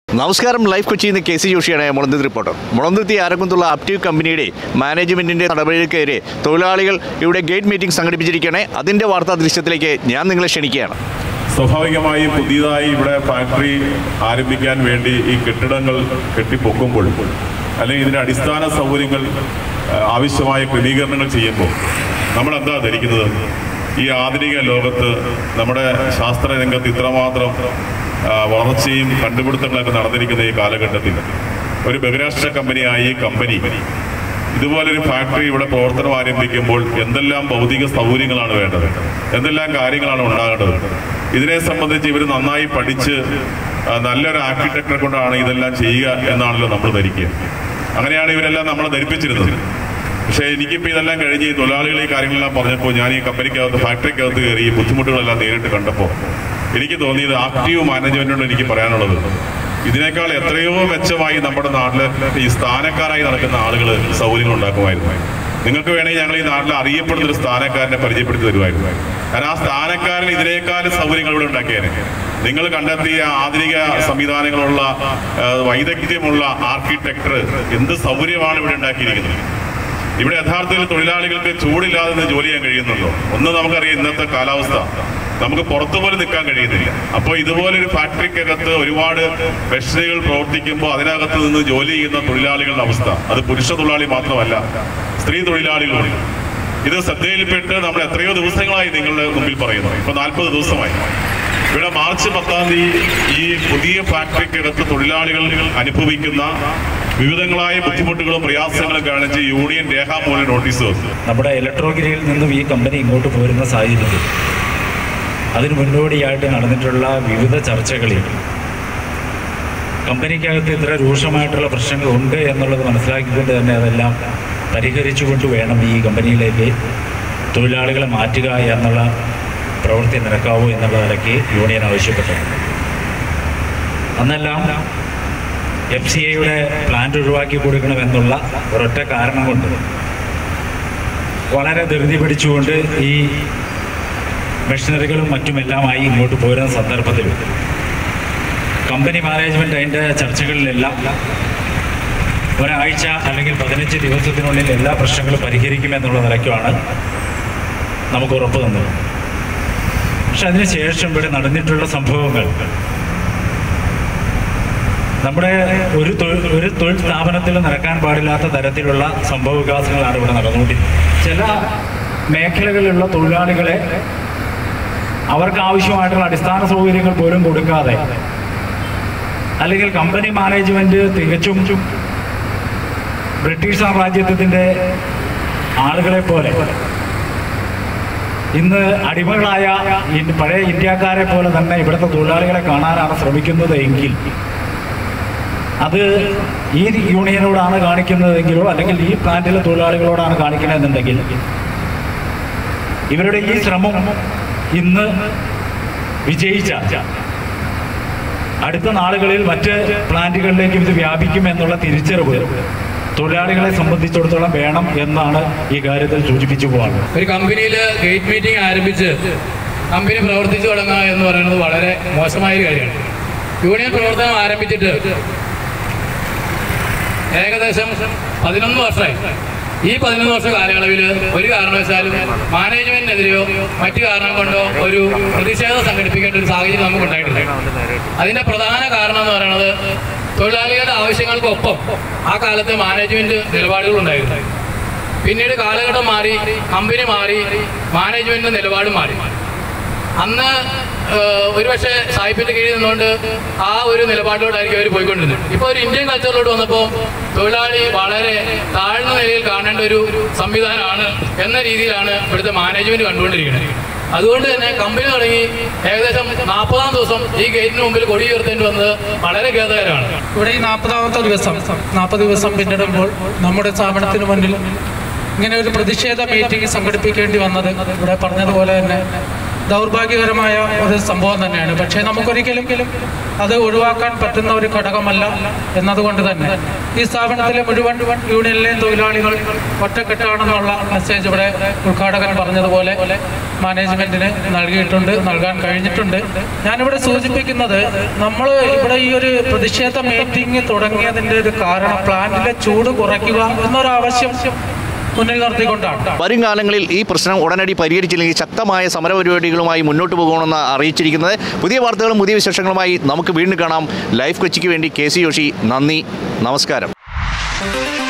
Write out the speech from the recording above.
നമസ്കാരം ലൈഫ് കൊച്ചിയിൽ നിന്ന് കെ സി ജോഷിയാണ് മുളന്തിരി റിപ്പോർട്ടർ മുളന്തിരുത്തി ആരക്കുന്തുള്ള ആപ്റ്റീവ് കമ്പനിയുടെ മാനേജ്മെന്റിന്റെ നടപടികൾക്കെതിരെ തൊഴിലാളികൾ ഇവിടെ ഗേറ്റ് മീറ്റിംഗ് സംഘടിപ്പിച്ചിരിക്കുകയാണ് അതിന്റെ വാർത്താ ദൃശ്യത്തിലേക്ക് ഞാൻ നിങ്ങളെ ക്ഷണിക്കുകയാണ് സ്വാഭാവികമായി പുതിയതായി ഇവിടെ ഫാക്ടറി ആരംഭിക്കാൻ വേണ്ടി ഈ കെട്ടിടങ്ങൾ കെട്ടിപ്പൊക്കുമ്പോൾ അല്ലെങ്കിൽ ഇതിന്റെ അടിസ്ഥാന സൗകര്യങ്ങൾ ആ, ആവശ്യമായ ക്രമീകരണങ്ങൾ ചെയ്യുമ്പോൾ നമ്മൾ എന്താ ധരിക്കുന്നത് ഈ ആധുനിക ലോകത്ത് നമ്മുടെ ശാസ്ത്ര രംഗത്ത് ഇത്രമാത്രം ആ, വളർച്ചയും കണ്ടുപിടുത്തങ്ങളൊക്കെ നടന്നിരിക്കുന്ന ഈ കാലഘട്ടത്തിൽ ഒരു ബഹുരാഷ്ട്ര കമ്പനിയായ ഈ കമ്പനി ഇതുപോലൊരു ഫാക്ടറി ഇവിടെ പ്രവർത്തനം ആരംഭിക്കുമ്പോൾ എന്തെല്ലാം ഭൗതിക സൗകര്യങ്ങളാണ് വേണ്ടത് എന്തെല്ലാം കാര്യങ്ങളാണ് ഉണ്ടാകേണ്ടത് ഇതിനെ സംബന്ധിച്ച് ഇവർ നന്നായി പഠിച്ച് ആ, നല്ലൊരു ആർക്കിടെക്ടറെ കൊണ്ടാണ് ഇതെല്ലാം ചെയ്യുക എന്നാണല്ലോ നമ്മൾ ധരിക്കുക അങ്ങനെയാണ് ഇവരെല്ലാം നമ്മളെ ധരിപ്പിച്ചിരുന്നത് പക്ഷേ എനിക്കിപ്പോൾ ഇതെല്ലാം കഴിഞ്ഞ് ഈ തൊഴിലാളികൾ ഈ കാര്യങ്ങളെല്ലാം പറഞ്ഞപ്പോൾ ഞാൻ ഈ കമ്പനിക്കകത്ത് ഫാക്ടറിക്കകത്ത് കയറി ഈ ബുദ്ധിമുട്ടുകളെല്ലാം നേരിട്ട് കണ്ടപ്പോൾ എനിക്ക് തോന്നിയത് ആക്റ്റീവ് മാനേജ്മെന്റിനോട് എനിക്ക് പറയാനുള്ളത് ഇതിനേക്കാൾ എത്രയോ മെച്ചമായി നമ്മുടെ നാട്ടിൽ ഈ സ്ഥാനക്കാരായി നടക്കുന്ന ആളുകൾ സൗകര്യങ്ങൾ ഉണ്ടാക്കുമായിരുന്നു നിങ്ങൾക്ക് വേണമെങ്കിൽ ഞങ്ങൾ ഈ നാട്ടിൽ അറിയപ്പെടുന്ന ഒരു സ്ഥാനക്കാരനെ പരിചയപ്പെടുത്തി തരുമായിരുന്നു കാരണം ആ സ്ഥാനക്കാരൻ ഇതിനേക്കാളും സൗകര്യങ്ങൾ ഇവിടെ ഉണ്ടാക്കിയേനെ നിങ്ങൾ കണ്ടെത്തിയ ആധുനിക സംവിധാനങ്ങളുള്ള ആ, വൈദഗ്ധ്യമുള്ള ആർക്കിടെക്ടർ എന്ത് സൗകര്യമാണ് ഇവിടെ ഉണ്ടാക്കിയിരിക്കുന്നത് ഇവിടെ യഥാർത്ഥത്തിൽ തൊഴിലാളികൾക്ക് ചൂടില്ലാതെ നിന്ന് ജോലി ചെയ്യാൻ കഴിയുന്നുണ്ടോ ഒന്ന് നമുക്കറിയാം ഇന്നത്തെ കാലാവസ്ഥ നമുക്ക് പുറത്തു പോലും നിൽക്കാൻ കഴിയുന്നില്ല അപ്പോൾ ഇതുപോലൊരു ഫാക്ടറിക്കകത്ത് ഒരുപാട് മെഷീനുകൾ പ്രവർത്തിക്കുമ്പോൾ അതിനകത്ത് നിന്ന് ജോലി ചെയ്യുന്ന തൊഴിലാളികളുടെ അവസ്ഥ അത് പുരുഷ തൊഴിലാളി മാത്രമല്ല സ്ത്രീ തൊഴിലാളികളുണ്ട് ഇത് ശ്രദ്ധയിൽപ്പെട്ട് നമ്മൾ എത്രയോ ദിവസങ്ങളായി നിങ്ങളുടെ മുമ്പിൽ പറയുന്നു ഇപ്പൊ നാൽപ്പത് ദിവസമായി ഇവിടെ മാർച്ച് പത്താം തീയതി ഈ പുതിയ ഫാക്ടറിക്കകത്ത് തൊഴിലാളികൾ അനുഭവിക്കുന്ന വിവിധങ്ങളായ ബുദ്ധിമുട്ടുകളും പ്രയാസങ്ങളും കാണിച്ച് യൂണിയൻ രേഖാമൂലം നോട്ടീസ് വന്നു നമ്മുടെ ഇലക്ട്രോഗിരിയിൽ നിന്നും ഈ കമ്പനി ഇങ്ങോട്ട് പോരുന്ന സാഹചര്യത്തിൽ അതിന് മുന്നോടിയായിട്ട് നടന്നിട്ടുള്ള വിവിധ ചർച്ചകളിൽ കമ്പനിക്കകത്ത് ഇത്ര രൂക്ഷമായിട്ടുള്ള പ്രശ്നങ്ങൾ ഉണ്ട് എന്നുള്ളത് മനസ്സിലാക്കിക്കൊണ്ട് തന്നെ അതെല്ലാം പരിഹരിച്ചുകൊണ്ട് വേണം ഈ കമ്പനിയിലേക്ക് തൊഴിലാളികളെ മാറ്റുക എന്നുള്ള പ്രവൃത്തി നിരക്കാവൂ എന്നുള്ള നിലയ്ക്ക് യൂണിയൻ ആവശ്യപ്പെട്ടത് അന്നെല്ലാം എഫ് സി ഐയുടെ പ്ലാന്റ് ഒഴിവാക്കി കൊടുക്കണമെന്നുള്ള ഒരൊറ്റ കാരണം കൊണ്ട് വളരെ ധൃതി പിടിച്ചുകൊണ്ട് ഈ മെഷീനറികളും മറ്റുമെല്ലാമായി ഇങ്ങോട്ട് പോരുന്ന സന്ദർഭത്തിൽ കമ്പനി മാനേജ്മെന്റ് അതിൻ്റെ ചർച്ചകളിലെല്ലാം ഒരാഴ്ച അല്ലെങ്കിൽ പതിനഞ്ച് ദിവസത്തിനുള്ളിൽ എല്ലാ പ്രശ്നങ്ങളും പരിഹരിക്കുമെന്നുള്ള നിലയ്ക്കുമാണ് നമുക്ക് ഉറപ്പ് തന്നത് പക്ഷെ അതിനുശേഷം ഇവിടെ നടന്നിട്ടുള്ള സംഭവങ്ങൾ നമ്മുടെ ഒരു തൊഴിൽ ഒരു തൊഴിൽ സ്ഥാപനത്തിൽ നടക്കാൻ പാടില്ലാത്ത തരത്തിലുള്ള സംഭവ വികാസങ്ങളാണ് ഇവിടെ നടന്നുകൊണ്ടിരിക്കുന്നത് ചില മേഖലകളിലുള്ള തൊഴിലാളികളെ അവർക്ക് ആവശ്യമായിട്ടുള്ള അടിസ്ഥാന സൗകര്യങ്ങൾ പോലും കൊടുക്കാതെ അല്ലെങ്കിൽ കമ്പനി മാനേജ്മെന്റ് തികച്ചും ബ്രിട്ടീഷ് സാമ്രാജ്യത്വത്തിൻ്റെ ആളുകളെ പോലെ ഇന്ന് അടിമകളായ ഈ പഴയ ഇന്ത്യക്കാരെ പോലെ തന്നെ ഇവിടുത്തെ തൊഴിലാളികളെ കാണാനാണ് ശ്രമിക്കുന്നത് എങ്കിൽ അത് ഈ യൂണിയനോടാണ് കാണിക്കുന്നതെങ്കിലോ അല്ലെങ്കിൽ ഈ പ്ലാന്റിലെ തൊഴിലാളികളോടാണ് കാണിക്കുന്നതെന്നുണ്ടെങ്കിൽ ഇവരുടെ ഈ ശ്രമം ഇന്ന് വിജയിച്ച അടുത്ത നാളുകളിൽ മറ്റ് പ്ലാന്റുകളിലേക്കും ഇത് വ്യാപിക്കും എന്നുള്ള തിരിച്ചറിവ് തൊഴിലാളികളെ സംബന്ധിച്ചിടത്തോളം വേണം എന്നാണ് ഈ കാര്യത്തിൽ സൂചിപ്പിച്ചു പോകാനുള്ളത് ഒരു കമ്പനിയിൽ ഗേറ്റ് മീറ്റിംഗ് ആരംഭിച്ച് കമ്പനി പ്രവർത്തിച്ചു തുടങ്ങുക എന്ന് പറയുന്നത് വളരെ മോശമായ ഒരു കാര്യമാണ് യൂണിയൻ പ്രവർത്തനം ആരംഭിച്ചിട്ട് ഏകദേശം പതിനൊന്ന് വർഷമായി ഈ പതിനൊന്ന് വർഷ കാലയളവിൽ ഒരു കാരണവശാലും മാനേജ്മെന്റിനെതിരെയോ മറ്റു കാരണം കൊണ്ടോ ഒരു പ്രതിഷേധം സംഘടിപ്പിക്കേണ്ട ഒരു സാഹചര്യം നമുക്ക് ഉണ്ടായിട്ടില്ല അതിന്റെ പ്രധാന കാരണം എന്ന് പറയുന്നത് തൊഴിലാളികളുടെ ആവശ്യങ്ങൾക്കൊപ്പം ആ കാലത്ത് മാനേജ്മെന്റ് നിലപാടുകൾ ഉണ്ടായിരുന്നു പിന്നീട് കാലഘട്ടം മാറി കമ്പനി മാറി മാനേജ്മെന്റ് നിലപാട് മാറി അന്ന് ഏഹ്, ഒരുപക്ഷെ സാഹിബിന്റെ കീഴിൽ നിന്നുകൊണ്ട് ആ ഒരു നിലപാടിലോട്ടായിരിക്കും അവർ പോയിക്കൊണ്ടിരുന്നത് ഇപ്പോൾ ഒരു ഇന്ത്യൻ കൾച്ചറിലോട്ട് വന്നപ്പോൾ തൊഴിലാളി വളരെ താഴ്ന്ന നിലയിൽ കാണേണ്ട ഒരു സംവിധാനമാണ് എന്ന രീതിയിലാണ് ഇവിടുത്തെ മാനേജ്മെന്റ് കണ്ടുകൊണ്ടിരിക്കുന്നത് അതുകൊണ്ട് തന്നെ കമ്പനി തുടങ്ങി ഏകദേശം നാൽപ്പതാം ദിവസം ഈ ഗേറ്റിന് മുമ്പിൽ കൊടി ഉയർത്തേണ്ടി വന്നത് വളരെ ഖേദകരമാണ് ഇവിടെ ഈ നാൽപ്പതാമത്തെ ദിവസം നാൽപ്പത് ദിവസം പിന്നിടുമ്പോൾ നമ്മുടെ സ്ഥാപനത്തിന് മുന്നിൽ ഇങ്ങനെ ഒരു പ്രതിഷേധ മീറ്റിംഗ് സംഘടിപ്പിക്കേണ്ടി വന്നത് ഇവിടെ പറഞ്ഞതുപോലെ തന്നെ ദൗർഭാഗ്യകരമായ ഒരു സംഭവം തന്നെയാണ് പക്ഷേ നമുക്കൊരിക്കലും അത് ഒഴിവാക്കാൻ പറ്റുന്ന ഒരു ഘടകമല്ല എന്നതുകൊണ്ട് തന്നെ ഈ സ്ഥാപനത്തിലെ മുഴുവൻ യൂണിയനിലെയും തൊഴിലാളികൾ ഒറ്റക്കെട്ടാണെന്നുള്ള മെസ്സേജ് ഇവിടെ ഉദ്ഘാടകൻ പറഞ്ഞതുപോലെ മാനേജ്മെന്റിന് നൽകിയിട്ടുണ്ട് നൽകാൻ കഴിഞ്ഞിട്ടുണ്ട് ഞാനിവിടെ സൂചിപ്പിക്കുന്നത് നമ്മൾ ഇവിടെ ഈ ഒരു പ്രതിഷേധ മീറ്റിംഗ് തുടങ്ങിയതിൻ്റെ ഒരു കാരണം പ്ലാന്റിലെ ചൂട് കുറയ്ക്കുക എന്നൊരു ആവശ്യം മുന്നിൽ നിർത്തിക്കൊണ്ടാണ് വരും കാലങ്ങളിൽ ഈ പ്രശ്നം ഉടനടി പരിഹരിച്ചില്ലെങ്കിൽ ശക്തമായ സമരപരിപാടികളുമായി മുന്നോട്ട് പോകുമെന്ന് അറിയിച്ചിരിക്കുന്നത് പുതിയ വാർത്തകളും പുതിയ വിശേഷങ്ങളുമായി നമുക്ക് വീണ്ടും കാണാം ലൈഫ് കൊച്ചിക്ക് വേണ്ടി കെ സി ജോഷി നന്ദി നമസ്കാരം